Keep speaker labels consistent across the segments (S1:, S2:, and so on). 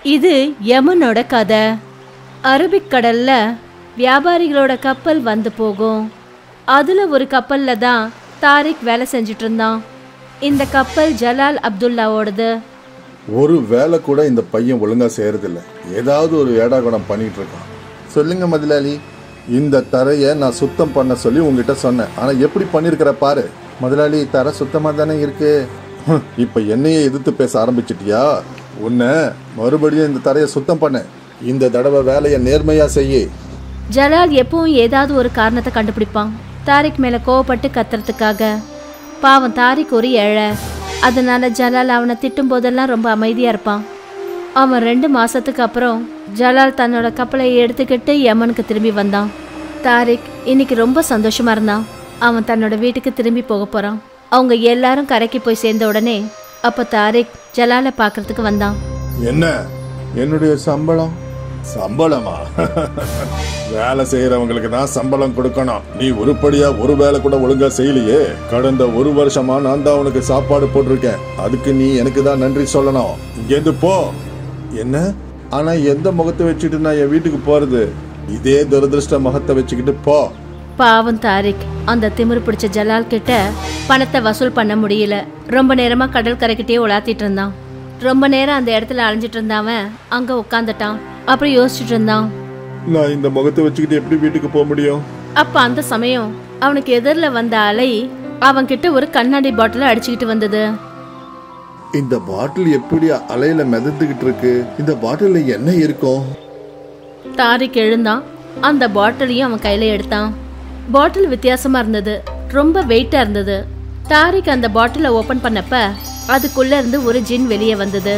S1: இது யமனோட கதை அரபிக் கடல்ல வியாபாரிகளோட கப்பல் வந்து போகும் அதுல ஒரு கப்பல்ல தான் தாரிக் வேலை செஞ்சுட்டு இருந்தான் இந்த கப்பல் ஜலால் அப்துல்லாவோடது
S2: ஒரு வேலை கூட இந்த பையன் ஒழுங்கா செய்யறதில்ல ஏதாவது ஒரு ஏடாகுடம் பண்ணிட்டு இருக்கான் சொல்லுங்க முதலாளி இந்த தரையை நான் சுத்தம் பண்ண சொல்லி உங்ககிட்ட சொன்னேன் ஆனா எப்படி பண்ணிருக்கிற பாரு முதலாளி தரை சுத்தமா தானே இருக்கு ஹம், இப்ப என்னையே எதிர்த்து பேச ஆரம்பிச்சிட்டியா உன்னை மறுபடியும் இந்த தரையை சுத்தம் பண்ண இந்த தடவை வேலையை நேர்மையா செய்யு
S1: ஜலால் எப்பவும் ஏதாவது ஒரு காரணத்தை கண்டுபிடிப்பான் தாரிக் மேல கோவப்பட்டு கத்துறதுக்காக பாவம் தாரிக் ஒரு ஏழை அதனால ஜலால் அவனை திட்டும் போதெல்லாம் ரொம்ப அமைதியா இருப்பான் அவன் ரெண்டு மாசத்துக்கு அப்புறம் ஜலால் தன்னோட கப்பலை எடுத்துக்கிட்டு யமனுக்கு திரும்பி வந்தான் தாரிக் இன்னைக்கு ரொம்ப சந்தோஷமா இருந்தான் அவன் தன்னோட வீட்டுக்கு திரும்பி போக போறான் அவங்க எல்லாரும் கரைக்கு போய் சேர்ந்த உடனே அப்ப தாரிக் ஜலாலை பார்க்கறதுக்கு வந்தான்
S2: என்ன என்னுடைய சம்பளம் சம்பளமா வேலை செய்யறவங்களுக்கு தான் சம்பளம் கொடுக்கணும் நீ உருப்படியா ஒரு வேலை கூட ஒழுங்கா செய்யலையே கடந்த ஒரு வருஷமா நான் தான் உனக்கு சாப்பாடு போட்டிருக்கேன் அதுக்கு நீ எனக்கு தான் நன்றி சொல்லணும் இங்கேருந்து போ என்ன ஆனா எந்த முகத்தை வச்சுட்டு நான் என் வீட்டுக்கு போறது இதே துரதிருஷ்ட முகத்தை வச்சுக்கிட்டு போ
S1: பாவம் தாரிக் அந்த திமிரு பிடிச்ச ஜலால் கிட்ட பணத்தை வசூல் பண்ண முடியல ரொம்ப நேரமா கடல் கரைக்கிட்டே உலாத்திட்டு இருந்தான் ரொம்ப நேரம் அந்த இடத்துல அலைஞ்சிட்டு இருந்தவன் அங்க உட்காந்துட்டான் அப்புறம் யோசிச்சுட்டு இருந்தான்
S2: நான் இந்த முகத்தை வச்சுக்கிட்டு எப்படி வீட்டுக்கு போக முடியும்
S1: அப்ப அந்த சமயம் அவனுக்கு எதிரில் வந்த அலை அவன் கிட்ட ஒரு கண்ணாடி பாட்டில அடிச்சுக்கிட்டு வந்தது
S2: இந்த பாட்டில் எப்படி அலையில மிதந்துகிட்டு இருக்கு இந்த பாட்டில்ல என்ன இருக்கும்
S1: தாரிக் எழுந்தான் அந்த பாட்டிலையும் அவன் கையில எடுத்தான் பாட்டில் வித்தியாசமா இருந்தது ரொம்ப வெயிட்டா இருந்தது தாரிக் அந்த பாட்டிலை ஓபன் பண்ணப்ப அதுக்குள்ள இருந்து ஒரு ஜின் வெளியே வந்தது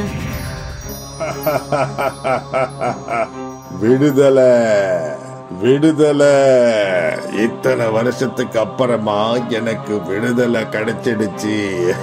S2: விடுதலை விடுதலை இத்தனை வருஷத்துக்கு அப்புறமா எனக்கு விடுதலை கிடைச்சிடுச்சு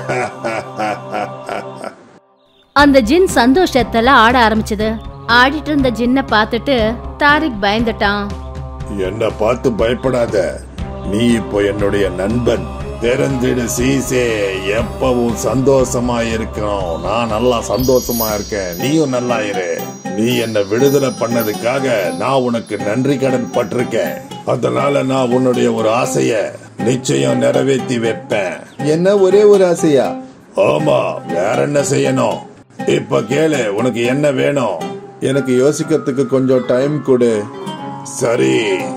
S1: அந்த ஜின் சந்தோஷத்துல ஆட ஆரம்பிச்சது ஆடிட்டு இருந்த ஜின்னை பார்த்துட்டு தாரிக் பயந்துட்டான்
S2: என்ன பார்த்து பயப்படாத நீ இப்போ என்னுடைய நண்பன் தெரிஞ்சிடு சீசே எப்பவும் சந்தோஷமா இருக்கணும் நான் நல்லா சந்தோஷமா இருக்கேன் நீயும் நல்லா இரு நீ என்ன விடுதலை பண்ணதுக்காக நான் உனக்கு நன்றி கடன் பட்டிருக்கேன் அதனால நான் உன்னுடைய ஒரு ஆசைய நிச்சயம் நிறைவேற்றி வைப்பேன் என்ன ஒரே ஒரு ஆசையா ஆமா வேற என்ன செய்யணும் இப்ப கேளு உனக்கு என்ன வேணும் எனக்கு யோசிக்கிறதுக்கு கொஞ்சம் டைம் கொடு சரி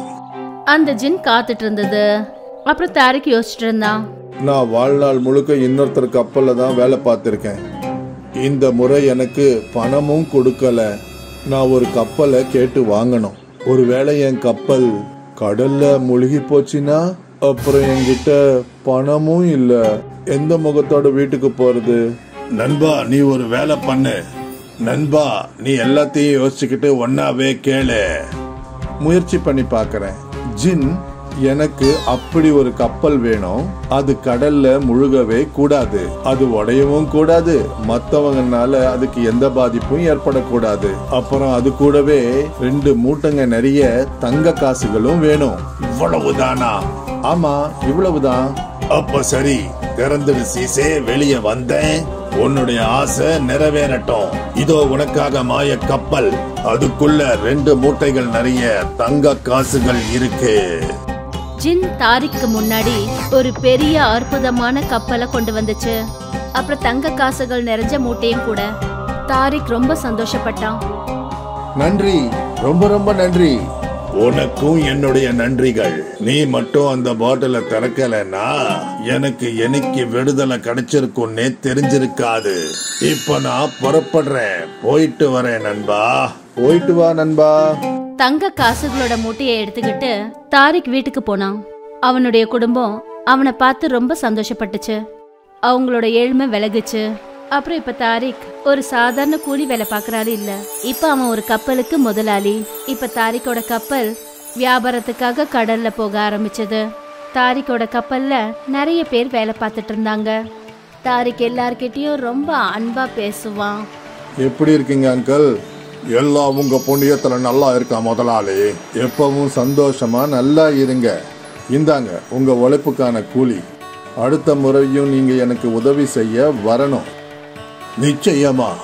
S1: அந்த ஜின் காத்துட்டு இருந்தது அப்புறம் தாரிக் யோசிச்சுட்டு இருந்தான்
S2: நான் வாழ்நாள் முழுக்க இன்னொருத்தர் கப்பல்ல தான் வேலை பார்த்திருக்கேன் இந்த முறை எனக்கு பணமும் கொடுக்கல நான் ஒரு கப்பலை கேட்டு வாங்கணும் ஒருவேளை என் கப்பல் கடல்ல முழுகி போச்சுன்னா அப்புறம் என்கிட்ட பணமும் இல்ல எந்த முகத்தோட வீட்டுக்கு போறது நண்பா நீ ஒரு வேலை பண்ணு நண்பா நீ எல்லாத்தையும் யோசிச்சுக்கிட்டு ஒன்னாவே கேளு முயற்சி பண்ணி பார்க்கறேன் ஜின் எனக்கு அப்படி ஒரு கப்பல் வேணும் அது கடல்ல முழுகவே கூடாது அது உடையவும் கூடாது மத்தவங்கனால அதுக்கு எந்த பாதிப்பும் ஏற்படக்கூடாது அப்புறம் அது கூடவே ரெண்டு மூட்டைங்க நிறைய தங்க காசுகளும் வேணும் இவ்வளவுதானா ஆமா இவ்வளவுதான் அப்ப சரி திறந்துடு சீசே வெளியே வந்தேன் உன்னுடைய ஆசை நிறைவேறட்டும் இதோ உனக்காக மாய கப்பல் அதுக்குள்ள ரெண்டு மூட்டைகள் நிறைய தங்க காசுகள் இருக்கு
S1: ஜின் தாரிக்கு முன்னாடி ஒரு பெரிய அற்புதமான கப்பலை கொண்டு வந்துச்சு அப்புறம் தங்க காசுகள் நிறைஞ்ச மூட்டையும் கூட தாரிக் ரொம்ப சந்தோஷப்பட்டான்
S2: நன்றி ரொம்ப ரொம்ப நன்றி உனக்கும் என்னுடைய நன்றிகள் நீ மட்டும் அந்த பாட்டில திறக்கலன்னா எனக்கு என்னைக்கு விடுதலை கிடைச்சிருக்கும்னே தெரிஞ்சிருக்காது இப்ப நான் புறப்படுறேன் போயிட்டு வரேன் நண்பா போயிட்டு வா நண்பா
S1: தங்க காசுகளோட மூட்டையை எடுத்துக்கிட்டு தாரிக் வீட்டுக்கு போனான் அவனுடைய குடும்பம் அவனை பார்த்து ரொம்ப சந்தோஷப்பட்டுச்சு அவங்களோட ஏழ்மை விலகுச்சு அப்புறம் இப்ப தாரிக் ஒரு சாதாரண கூலி வேலை பார்க்கறாரு இல்ல இப்ப அவன் ஒரு கப்பலுக்கு முதலாளி இப்ப தாரிக்கோட கப்பல் வியாபாரத்துக்காக கடல்ல போக ஆரம்பிச்சது தாரிக்கோட கப்பல்ல நிறைய பேர் வேலை பார்த்துட்டு இருந்தாங்க தாரிக் எல்லார்கிட்டயும் ரொம்ப அன்பா பேசுவான்
S2: எப்படி இருக்கீங்க அங்கிள் எல்லாம் உங்க புண்ணியத்துல நல்லா இருக்கா முதலாளி எப்பவும் சந்தோஷமா நல்லா இருங்க இந்தாங்க உங்க உழைப்புக்கான கூலி அடுத்த முறையும் நீங்க எனக்கு உதவி செய்ய வரணும் நிச்சயமா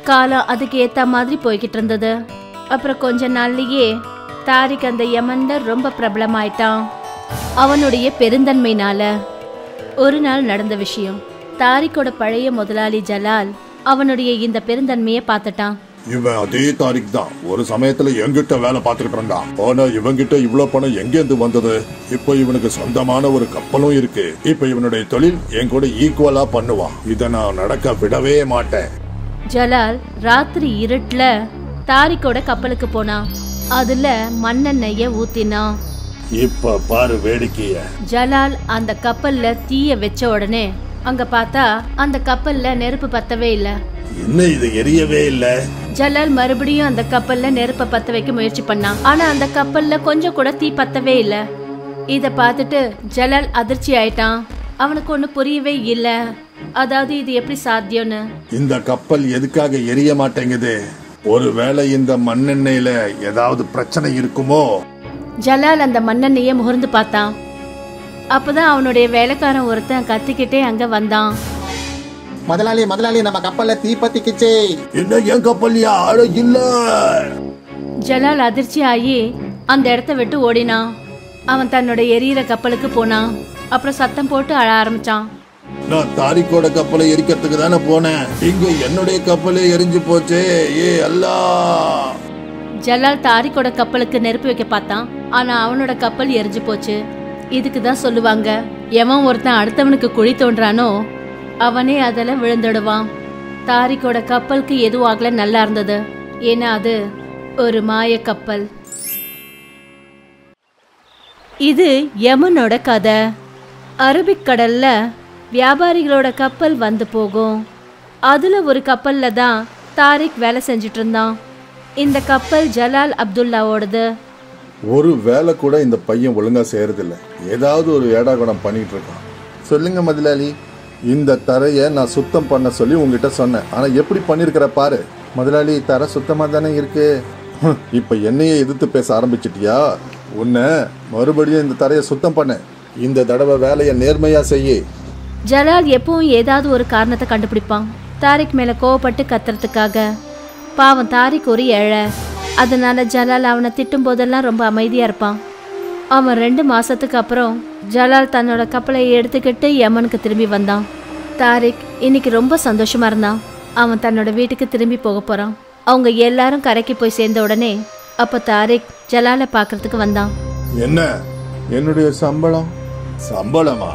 S1: காலம் அதுக்கு ஏத்த மாதிரி போய்கிட்டு இருந்தது அப்புறம் கொஞ்ச நாள்லயே தாரிக் அந்த யமன்ல ரொம்ப பிரபலமாயிட்டான் அவனுடைய பெருந்தன்மைனால ஒரு நாள் நடந்த விஷயம் தாரிக்கோட பழைய முதலாளி ஜலால் அவனுடைய இந்த பெருந்தன்மையை பார்த்துட்டான்
S2: இவன் அதே தாரிக் தான் ஒரு சமயத்துல என்கிட்ட வேலை பார்த்துக்கிட்டு இருந்தான் ஆனா இவன்கிட்ட இவ்வளவு பணம் எங்கேருந்து வந்தது இப்ப இவனுக்கு சொந்தமான ஒரு கப்பலும் இருக்கு இப்ப இவனுடைய தொழில் என் கூட ஈக்குவலா பண்ணுவான் இத நான் நடக்க விடவே மாட்டேன்
S1: ஜலால் ராத்திரி இருட்டுல தாரிக்கோட கப்பலுக்கு போனான் அதுல மண்ணெண்ணெய ஊத்தினான்
S2: இப்ப பாரு வேடிக்கைய
S1: ஜலால் அந்த கப்பல்ல தீய வச்ச உடனே அங்க பார்த்தா அந்த கப்பல்ல நெருப்பு பத்தவே இல்ல
S2: இன்னும் இது எரியவே இல்ல
S1: ஜலால் மறுபடியும் அந்த கப்பல்ல நெருப்ப பத்த வைக்க முயற்சி பண்ணான் ஆனா அந்த கப்பல்ல கொஞ்சம் கூட தீ பத்தவே இல்ல இத பார்த்துட்டு ஜலால் அதிர்ச்சி ஆயிட்டான் அவனுக்கு ஒண்ணு புரியவே இல்ல அதாவது இது எப்படி சாத்தியம்னு
S2: இந்த கப்பல் எதுக்காக எரிய மாட்டேங்குது ஒருவேளை இந்த மண்ணெண்ணெயில ஏதாவது பிரச்சனை இருக்குமோ
S1: ஜலால் அந்த மண்ணெண்ணெய முகர்ந்து பார்த்தான் அப்பதான் அவனுடைய வேலைக்காரன் ஒருத்தன் கத்திக்கிட்டே அங்க வந்தான்
S3: முதலாளி முதலாளி நம்ம கப்பல்ல தீ பத்திக்குச்சே
S2: என்ன என் கப்பல்யா அட இல்ல
S1: ஜலால் அதிர்ச்சி ஆகி அந்த இடத்த விட்டு ஓடினான் அவன் தன்னோட எரியிற கப்பலுக்கு போனான் அப்புறம் சத்தம் போட்டு அழ ஆரம்பிச்சான்
S2: நான் தாரிக்கோட கப்பலை எரிக்கிறதுக்கு தானே போனேன் இங்க என்னுடைய கப்பலே எரிஞ்சு போச்சே ஏ அல்லா
S1: ஜலால் தாரிக்கோட கப்பலுக்கு நெருப்பு வைக்க பார்த்தான் ஆனா அவனோட கப்பல் எரிஞ்சு போச்சு இதுக்கு தான் சொல்லுவாங்க எவன் ஒருத்தன் அடுத்தவனுக்கு குழி தோன்றானோ அவனே அதில் விழுந்துடுவான் தாரிக்கோட கப்பலுக்கு எதுவும் ஆகல நல்லா இருந்தது ஏன்னா அது ஒரு மாய கப்பல் இது யமனோட கதை அரபிக் கடல்ல வியாபாரிகளோட கப்பல் வந்து போகும் அதுல ஒரு கப்பல்ல தான் தாரிக் வேலை செஞ்சுட்டு இருந்தான் இந்த கப்பல் ஜலால் அப்துல்லாவோடது
S2: ஒரு வேலை கூட இந்த பையன் ஒழுங்கா செய்யறதில்ல ஏதாவது ஒரு ஏடாகுடம் பண்ணிட்டு இருக்கான் சொல்லுங்க முதலாளி இந்த தரைய நான் சுத்தம் பண்ண சொல்லி உங்ககிட்ட சொன்னேன் ஆனா எப்படி பண்ணிருக்கிற பாரு முதலாளி தரை சுத்தமா தானே இருக்கு ஹம், இப்ப என்னையே எதிர்த்து பேச ஆரம்பிச்சிட்டியா உன்னை மறுபடியும் இந்த தரையை சுத்தம் பண்ணு இந்த தடவை வேலையை நேர்மையா செய்யு
S1: ஜலால் எப்பவும் ஏதாவது ஒரு காரணத்தை கண்டுபிடிப்பான் தாரிக் மேல கோவப்பட்டு கத்துறதுக்காக பாவம் தாரிக் ஒரு ஏழை அதனால ஜலால் அவனை திட்டும் போதெல்லாம் ரொம்ப அமைதியா இருப்பான் அவன் ரெண்டு மாசத்துக்கு அப்புறம் ஜலால் தன்னோட கப்பலை எடுத்துக்கிட்டு யமனுக்கு திரும்பி வந்தான் தாரிக் இன்னைக்கு ரொம்ப சந்தோஷமா இருந்தான் அவன் தன்னோட வீட்டுக்கு திரும்பி போக போறான் அவங்க எல்லாரும் கரைக்கு போய் சேர்ந்த உடனே அப்ப தாரிக் ஜலாலை பார்க்கறதுக்கு வந்தான்
S2: என்ன என்னுடைய சம்பளம் சம்பளமா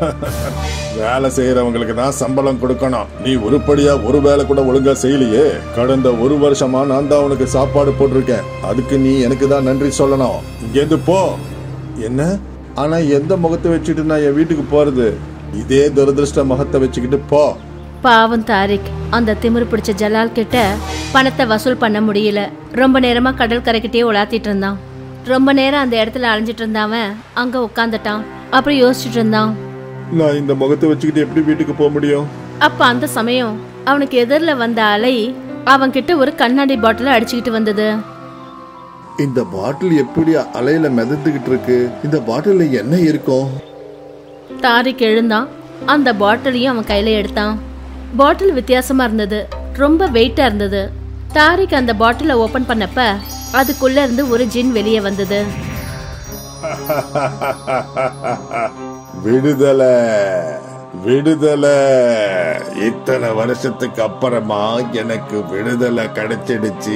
S2: வேலை செய்யறவங்களுக்கு தான் சம்பளம் கொடுக்கணும் நீ உருப்படியா ஒரு வேலை கூட ஒழுங்கா செய்யலையே கடந்த ஒரு வருஷமா நான் தான் உனக்கு சாப்பாடு போட்டிருக்கேன் அதுக்கு நீ எனக்கு தான் நன்றி சொல்லணும் இங்கேருந்து போ என்ன ஆனா எந்த முகத்தை வச்சுட்டு நான் என் வீட்டுக்கு போறது இதே துரதிருஷ்ட முகத்தை வச்சுக்கிட்டு போ
S1: பாவம் தாரிக் அந்த திமிரு பிடிச்ச ஜலால் கிட்ட பணத்தை வசூல் பண்ண முடியல ரொம்ப நேரமா கடல் கரைக்கிட்டே உலாத்திட்டு இருந்தான் ரொம்ப நேரம் அந்த இடத்துல அலைஞ்சிட்டு இருந்தவன் அங்க உட்காந்துட்டான் அப்புறம் யோசிச்சுட்டு இருந்தான்
S2: நான் இந்த முகத்தை வச்சுக்கிட்டு எப்படி வீட்டுக்கு போக முடியும்
S1: அப்ப அந்த சமயம் அவனுக்கு எதிரில் வந்த அலை அவன் கிட்ட ஒரு கண்ணாடி பாட்டில அடிச்சுக்கிட்டு வந்தது
S2: இந்த பாட்டில் எப்படி அலையில மிதந்துகிட்டு இருக்கு இந்த பாட்டில்ல என்ன இருக்கும்
S1: தாரிக் எழுந்தான் அந்த பாட்டிலையும் அவன் கையில எடுத்தான் பாட்டில் வித்தியாசமா இருந்தது ரொம்ப வெயிட்டா இருந்தது தாரிக் அந்த பாட்டிலை ஓபன் பண்ணப்ப அதுக்குள்ள இருந்து ஒரு ஜின் வெளியே வந்தது
S2: விடுதலை விடுதலை இத்தனை வருஷத்துக்கு அப்புறமா எனக்கு விடுதலை கிடைச்சிடுச்சு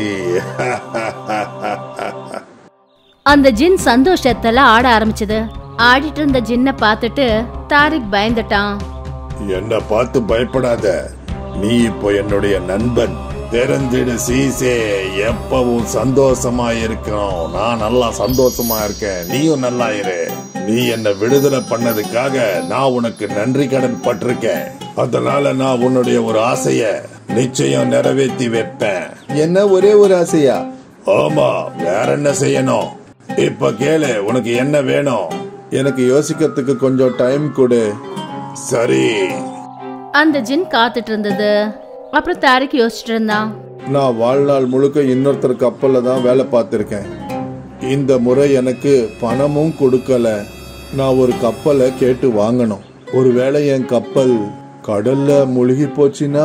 S1: அந்த ஜின் சந்தோஷத்துல ஆட ஆரம்பிச்சது ஆடிட்டு இருந்த ஜின்னை பார்த்துட்டு தாரிக் பயந்துட்டான்
S2: என்ன பார்த்து பயப்படாத நீ இப்போ என்னுடைய நண்பன் தெரிஞ்சிடு சீசே எப்பவும் சந்தோஷமா இருக்கணும் நான் நல்லா சந்தோஷமா இருக்கேன் நீயும் நல்லா இரு நீ என்ன விடுதலை பண்ணதுக்காக நான் உனக்கு நன்றி கடன் பட்டிருக்கேன் அதனால நான் உன்னுடைய ஒரு ஆசைய நிச்சயம் நிறைவேற்றி வைப்பேன் என்ன ஒரே ஒரு ஆசையா ஆமா வேற என்ன செய்யணும் இப்ப கேளு உனக்கு என்ன வேணும் எனக்கு யோசிக்கிறதுக்கு கொஞ்சம் டைம் கொடு சரி
S1: அந்த ஜின் காத்துட்டு இருந்தது அப்புறம் தாரிக் யோசிச்சுட்டு இருந்தான்
S2: நான் வாழ்நாள் முழுக்க இன்னொருத்தர் கப்பல்ல தான் வேலை பார்த்திருக்கேன் இந்த முறை எனக்கு பணமும் கொடுக்கல நான் ஒரு கப்பலை கேட்டு வாங்கணும் ஒருவேளை என் கப்பல் கடல்ல முழுகி போச்சுன்னா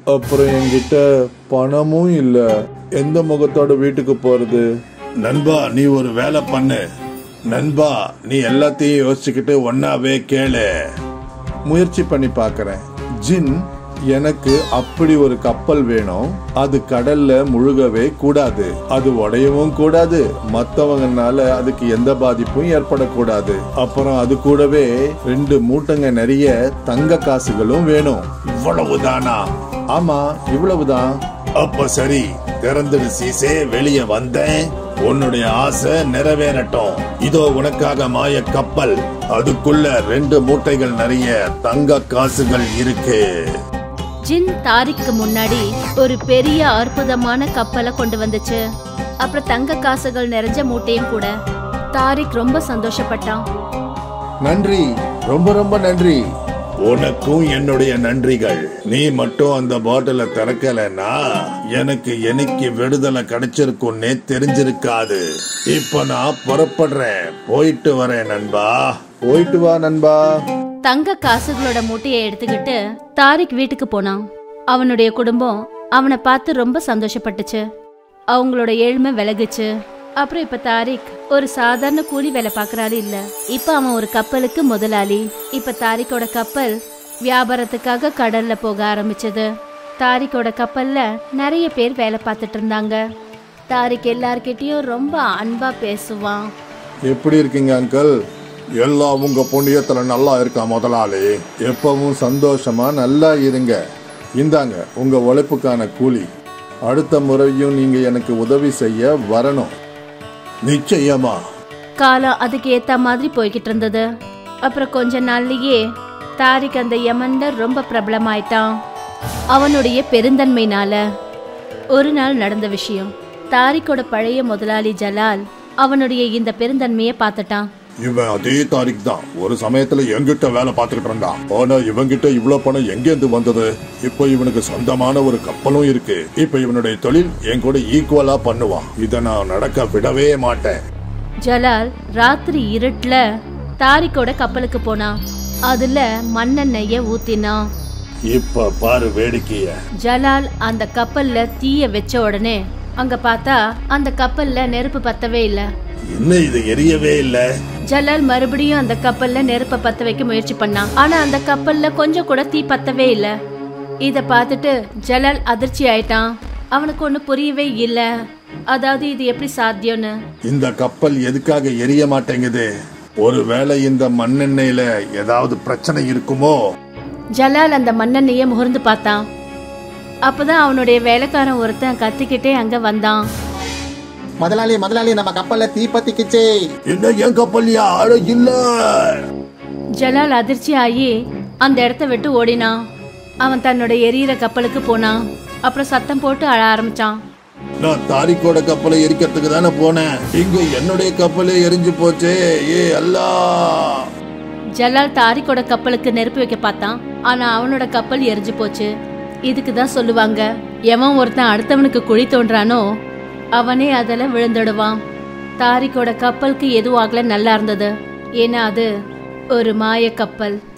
S2: அப்புறம் என்கிட்ட பணமும் இல்ல எந்த முகத்தோட வீட்டுக்கு போறது நண்பா நீ ஒரு வேலை பண்ணு நண்பா நீ எல்லாத்தையும் யோசிச்சுக்கிட்டு ஒன்னாவே கேளு முயற்சி பண்ணி பார்க்கறேன் ஜின் எனக்கு அப்படி ஒரு கப்பல் வேணும் அது கடல்ல முழுகவே கூடாது அது உடையவும் கூடாது மத்தவங்கனால அதுக்கு எந்த பாதிப்பும் ஏற்படக்கூடாது அப்புறம் அது கூடவே ரெண்டு மூட்டைங்க நிறைய தங்க காசுகளும் வேணும் இவ்வளவுதானா ஆமா இவ்வளவுதான் அப்ப சரி திறந்துடு சீசே வெளியே வந்தேன் உன்னுடைய ஆசை நிறைவேறட்டும் இதோ உனக்காக மாய கப்பல் அதுக்குள்ள ரெண்டு மூட்டைகள் நிறைய தங்க காசுகள் இருக்கு
S1: ஜின் தாரிக்கு முன்னாடி ஒரு பெரிய அற்புதமான கப்பலை கொண்டு வந்துச்சு அப்புறம் தங்க காசுகள் நிறைஞ்ச மூட்டையும் கூட தாரிக் ரொம்ப சந்தோஷப்பட்டான்
S2: நன்றி ரொம்ப ரொம்ப நன்றி உனக்கும் என்னுடைய நன்றிகள் நீ மட்டும் அந்த பாட்டில திறக்கலன்னா எனக்கு என்னைக்கு விடுதலை கிடைச்சிருக்கும்னே தெரிஞ்சிருக்காது இப்ப நான் புறப்படுறேன் போயிட்டு வரேன் நண்பா போயிட்டு வா நண்பா
S1: தங்க காசுகளோட மூட்டையை எடுத்துக்கிட்டு தாரிக் வீட்டுக்கு போனான் அவனுடைய குடும்பம் அவனை பார்த்து ரொம்ப சந்தோஷப்பட்டுச்சு அவங்களோட ஏழ்மை விலகுச்சு அப்புறம் இப்ப தாரிக் ஒரு சாதாரண கூலி வேலை பார்க்கறாரு இல்ல இப்ப அவன் ஒரு கப்பலுக்கு முதலாளி இப்ப தாரிக்கோட கப்பல் வியாபாரத்துக்காக கடல்ல போக ஆரம்பிச்சது தாரிக்கோட கப்பல்ல நிறைய பேர் வேலை பார்த்துட்டு இருந்தாங்க தாரிக் எல்லார்கிட்டயும் ரொம்ப அன்பா பேசுவான்
S2: எப்படி இருக்கீங்க அங்கிள் எல்லாம் உங்க புண்ணியத்துல நல்லா இருக்கா முதலாளி எப்பவும் சந்தோஷமா நல்லா இருங்க இந்தாங்க உங்க உழைப்புக்கான கூலி அடுத்த முறையும் நீங்க எனக்கு உதவி செய்ய வரணும் நிச்சயமா
S1: காலம் அதுக்கு ஏத்த மாதிரி போய்கிட்டு இருந்தது அப்புறம் கொஞ்ச நாள்லயே தாரிக் அந்த யமன்ல ரொம்ப பிரபலமாயிட்டான் அவனுடைய பெருந்தன்மைனால ஒரு நாள் நடந்த விஷயம் தாரிக்கோட பழைய முதலாளி ஜலால் அவனுடைய இந்த பெருந்தன்மையை பார்த்துட்டான்
S2: இவன் அதே தாரிக் தான் ஒரு சமயத்துல என்கிட்ட வேலை பார்த்துக்கிட்டு இருந்தான் ஆனா இவன்கிட்ட இவ்வளவு பணம் எங்கேருந்து வந்தது இப்ப இவனுக்கு சொந்தமான ஒரு கப்பலும் இருக்கு இப்ப இவனுடைய தொழில் என் கூட ஈக்குவலா பண்ணுவான் இத நான் நடக்க விடவே மாட்டேன்
S1: ஜலால் ராத்திரி இருட்டுல தாரிக்கோட கப்பலுக்கு போனான் அதுல மண்ணெண்ணெய ஊத்தினான்
S2: இப்ப பாரு வேடிக்கைய
S1: ஜலால் அந்த கப்பல்ல தீய வச்ச உடனே அங்க பார்த்தா அந்த கப்பல்ல நெருப்பு பத்தவே இல்ல
S2: இன்னும் இது எரியவே இல்ல
S1: ஜலால் மறுபடியும் அந்த கப்பல்ல நெருப்ப பத்த வைக்க முயற்சி பண்ணான் ஆனா அந்த கப்பல்ல கொஞ்சம் கூட தீ பத்தவே இல்ல இத பார்த்துட்டு ஜலால் அதிர்ச்சி ஆயிட்டான் அவனுக்கு ஒண்ணு புரியவே இல்ல அதாவது இது எப்படி சாத்தியம்னு
S2: இந்த கப்பல் எதுக்காக எரிய மாட்டேங்குது ஒருவேளை இந்த மண்ணெண்ணெயில ஏதாவது பிரச்சனை இருக்குமோ
S1: ஜலால் அந்த மண்ணெண்ணெய முகர்ந்து பார்த்தான் அப்பதான் அவனுடைய வேலைக்காரன் ஒருத்தன் கத்திக்கிட்டே அங்க வந்தான்
S3: முதலாளி முதலாளி நம்ம கப்பல்ல தீ பத்திக்கிச்சு
S2: என்ன என் கப்பல் யாரு இல்ல
S1: ஜலால் அதிர்ச்சி ஆகி அந்த இடத்த விட்டு ஓடினான் அவன் தன்னோட எரியிற கப்பலுக்கு போனான் அப்புறம் சத்தம் போட்டு அழ ஆரம்பிச்சான்
S2: நான் தாரிக்கோட கப்பலை எரிக்கிறதுக்கு தானே போனேன் இங்க என்னுடைய கப்பலே எரிஞ்சு போச்சே ஏ அல்லா
S1: ஜலால் தாரிக்கோட கப்பலுக்கு நெருப்பு வைக்க பார்த்தான் ஆனா அவனோட கப்பல் எரிஞ்சு போச்சு இதுக்கு தான் சொல்லுவாங்க எவன் ஒருத்தன் அடுத்தவனுக்கு குழி தோன்றானோ அவனே அதில் விழுந்துடுவான் தாரிக்கோட கப்பலுக்கு எதுவும் ஆகல நல்லா இருந்தது ஏன்னா அது ஒரு மாய கப்பல்